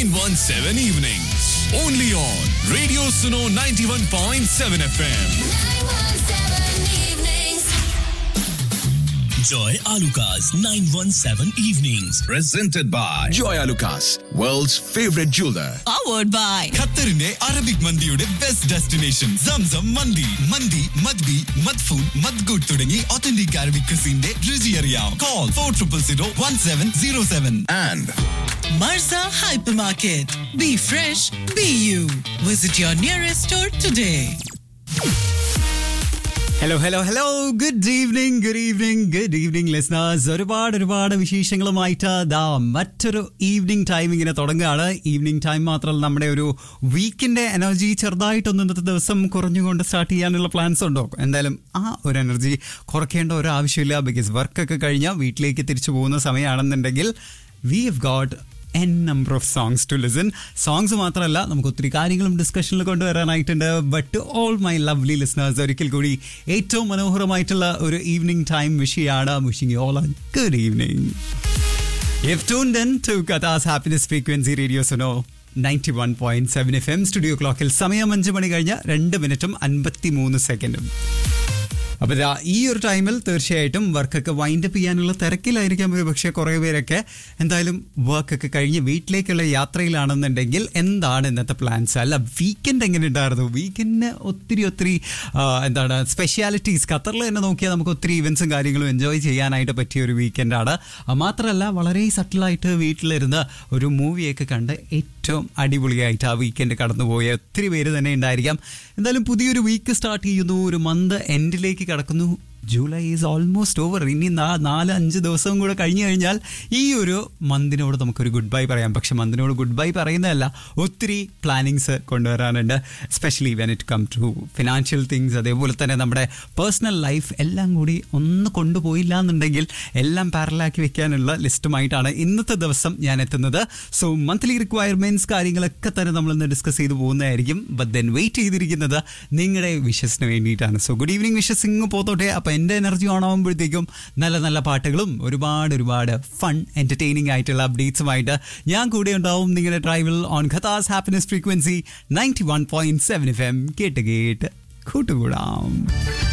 917 evenings. Only on Radio Suno 91.7 FM. Joy Alukas 917 Evenings. Presented by Joy Alukas, world's favorite jeweler. powered by ഖത്തറിന്റെ Arabic മന്തിയുടെ best destination Zamzam മന്തി മന്തി മദ്ബി മദ്ഫൂൺ മദ്ഗുഡ് തുടങ്ങി ഒത്തന്റിക് അറബിക് ക്രിസിന്റെ രുചി അറിയാം call four triple zero one seven zero seven And Marza Hypermarket. Be fresh, be you. Visit your nearest store today. Hello hello hello good evening good evening good evening listeners ഒരുപാട് ഒരുപാട് വിശേഷങ്ങളുമായിട്ട് ദാ മറ്റൊരു evening time ഇങ്ങനെ തുടങ്ങുകയാണ് evening time മാത്രമല്ല നമ്മുടെ ഒരു വീക്കിന്റെ energy ചെറുതായിട്ടൊന്ന് ഇന്നത്തെ ദിവസം കുറഞ്ഞുകൊണ്ട് സ്റ്റാർട്ട് ചെയ്യാനുള്ള പ്ലാൻസ് ഉണ്ടോ എന്തായാലും ആ ഒരു എനർജി കുറയ്ക്കേണ്ട ഒരു ആവശ്യമില്ല ബിക്കോസ് വർക്കൊക്കെ കഴിഞ്ഞാൽ വീട്ടിലേക്ക് തിരിച്ചു പോകുന്ന സമയമാണെന്നുണ്ടെങ്കിൽ we have got N number of songs to listen songs മാത്രമല്ല നമുക്ക് ഒത്തിരി കാര്യങ്ങളും ഡിസ്കഷനിൽ കൊണ്ടുവരാനായിട്ടുണ്ട് but all my lovely listeners ഒരിക്കൽ കൂടി ഏറ്റവും മനോഹരമായിട്ടുള്ള ഒരു ഈവനിങ് ടൈം വിഷയാണ് wishing all a good evening You've tuned in to Qatar's Happiness Frequency Radio Suno 91.7 FM studio ക്ലോക്കിൽ സമയം അഞ്ച് മണി കഴിഞ്ഞ രണ്ട് മിനിറ്റും അൻപത്തി മൂന്ന് സെക്കൻഡും അപ്പോൾ ദാ ഈ ഒരു ടൈമിൽ തീർച്ചയായിട്ടും വർക്കൊക്കെ വൈൻഡപ്പ് ചെയ്യാനുള്ള തിരക്കിലായിരിക്കാം ഒരു പക്ഷേ കുറേ പേരൊക്കെ എന്തായാലും വർക്കൊക്കെ കഴിഞ്ഞ് വീട്ടിലേക്കുള്ള യാത്രയിലാണെന്നുണ്ടെങ്കിൽ എന്താണ് ഇന്നത്തെ പ്ലാൻസ് അല്ല വീക്കെൻഡ് എങ്ങനെ ഉണ്ടായിരുന്നു വീക്കെൻഡിന് ഒത്തിരി ഒത്തിരി ആ, എന്താണ് സ്പെഷ്യാലിറ്റീസ് ഖത്തറിൽ തന്നെ നോക്കിയാൽ നമുക്ക് ഒത്തിരി ഇവൻസും കാര്യങ്ങളും എൻജോയ് ചെയ്യാനായിട്ട് പറ്റിയ ഒരു വീക്കെൻഡാണ് മാത്രമല്ല വളരെ സട്ടിലായിട്ട് വീട്ടിലിരുന്ന് ഒരു മൂവിയൊക്കെ കണ്ട് ഏറ്റവും അടിപൊളിയായിട്ട് ആ വീക്കെൻഡ് കടന്നുപോയ ഒത്തിരി പേര് തന്നെ ഉണ്ടായിരിക്കാം എന്തായാലും പുതിയൊരു വീക്ക് സ്റ്റാർട്ട് ചെയ്യുന്നു ഒരു മന്ത് എൻഡിലേക്ക് കടക്കുന്നു ജൂലൈ ഈസ് ഓൾമോസ്റ്റ് ഓവർ ഇനി നാ- നാല് അഞ്ച് ദിവസവും കൂടെ കഴിഞ്ഞു കഴിഞ്ഞാൽ ഈ ഒരു മന്തിനോട് നമുക്കൊരു ഗുഡ് ബൈ പറയാം പക്ഷെ മന്തിനോട് ഗുഡ് ബൈ പറയുന്നതല്ല ഒത്തിരി പ്ലാനിങ്സ് കൊണ്ടുവരാനുണ്ട് especially when it come to financial things അതേപോലെ തന്നെ നമ്മുടെ പേഴ്സണൽ ലൈഫ് എല്ലാം കൂടി ഒന്ന് കൊണ്ടുപോയില്ല എന്നുണ്ടെങ്കിൽ എല്ലാം പാരലാക്കി വെക്കാനുള്ള ലിസ്റ്റുമായിട്ടാണ് ഇന്നത്തെ ദിവസം ഞാൻ എത്തുന്നത് സോ മന്ത്ലി റിക്വയർമെന്റ്സ് കാര്യങ്ങളൊക്കെ തന്നെ നമ്മളിന്ന് ഡിസ്കസ് ചെയ്തു പോകുന്നതായിരിക്കും ബട്ട് ദെൻ വെയിറ്റ് ചെയ്തിരിക്കുന്നത് നിങ്ങളുടെ വിഷസിന് വേണ്ടിയിട്ടാണ് സോ ഗുഡ് ഈവനിങ് വിഷസ് ഇങ്ങ് പോത്തോട്ടെ അപ്പോൾ എൻ്റെ എനർജി ഓൺ ആകുമ്പോഴത്തേക്കും നല്ല നല്ല പാട്ടുകളും ഒരുപാട് ഒരുപാട് ഫൺ എൻ്റർടൈനിങ് ആയിട്ടുള്ള അപ്ഡേറ്റ്സുമായിട്ട് ഞാൻ കൂടെ ഉണ്ടാവും നിങ്ങളുടെ ഡ്രൈവിൽ ഓൺ ഖത്താസ് happiness frequency ninety one point seven F M കേട്ട് കേട്ട് കൂട്ടുകൂടാം